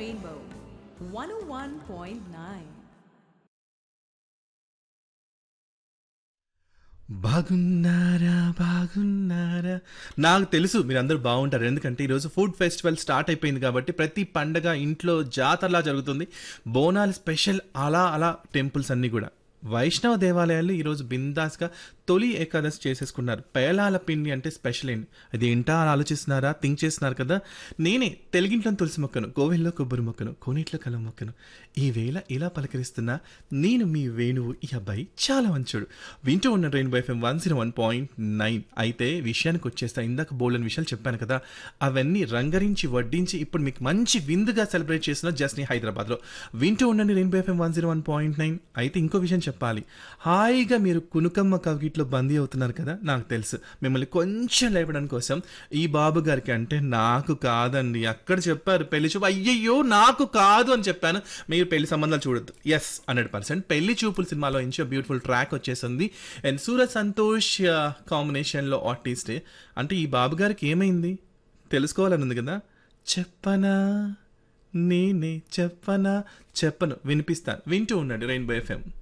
Rainbow 101.9. బాగున్నారా బాగున్నారా నాకు తెలుసు మీరందరూ బాగుంటారు ఎందుకంటే ఈరోజు ఫుడ్ ఫెస్టివల్ స్టార్ట్ అయిపోయింది కాబట్టి ప్రతి పండగ ఇంట్లో జాతరలా జరుగుతుంది బోనాలు స్పెషల్ అలా అలా టెంపుల్స్ అన్నీ కూడా వైష్ణవ దేవాలయాలు ఈరోజు బిందాస్గా తొలి ఏకాదశి చేసేసుకున్నారు పేలాల పిండి అంటే స్పెషల్ ఏంటి అది ఏంటా అని ఆలోచిస్తున్నారా థింక్ చేస్తున్నారు కదా నేనే తెలుగింట్లో తులసి మొక్కను కోవెల్లో కొబ్బరి మొక్కను కోనేట్లో కలం మొక్కను ఈ వేళ ఇలా పలకరిస్తున్నా నేను మీ వేణువు ఈ అబ్బాయి చాలా మంచోడు వింటూ ఉన్న Rainbow FM one zero one point nine అయితే విషయానికి వచ్చేస్తా ఇందాక బోల్డన్ విషయాలు చెప్పాను కదా అవన్నీ రంగరించి వడ్డించి ఇప్పుడు మీకు మంచి విందుగా సెలబ్రేట్ చేసిన జస్ని హైదరాబాద్లో వింటూ ఉండండి Rainbow FM one zero one point nine అయితే ఇంకో విషయం చెప్పాలి హాయిగా మీరు కునుకమ్మ కవిగిట్లో బందీ అవుతున్నారు కదా నాకు తెలుసు మిమ్మల్ని కొంచెం లేపడం కోసం ఈ బాబు గారికి అంటే నాకు కాదండి అక్కడ చెప్పారు పెళ్లి చూపు అయ్యయ్యో నాకు కాదు అని చెప్పాను మీరు పెళ్లి సంబంధాలు చూడొద్దు ఎస్ హండ్రెడ్ పర్సెంట్ పెళ్లి చూపుల సినిమాలో ఇంచో బ్యూటిఫుల్ ట్రాక్ వచ్చేసింది అండ్ సూరజ్ సంతోష్ కాంబినేషన్లో ఆర్టిస్ట్ అంటే ఈ బాబు గారికి ఏమైంది తెలుసుకోవాలని ఉంది కదా చెప్పనా నేనే చెప్పనా చెప్పను వినిపిస్తాను వింటూ ఉండండి రెయిన్బో ఎఫ్ఎం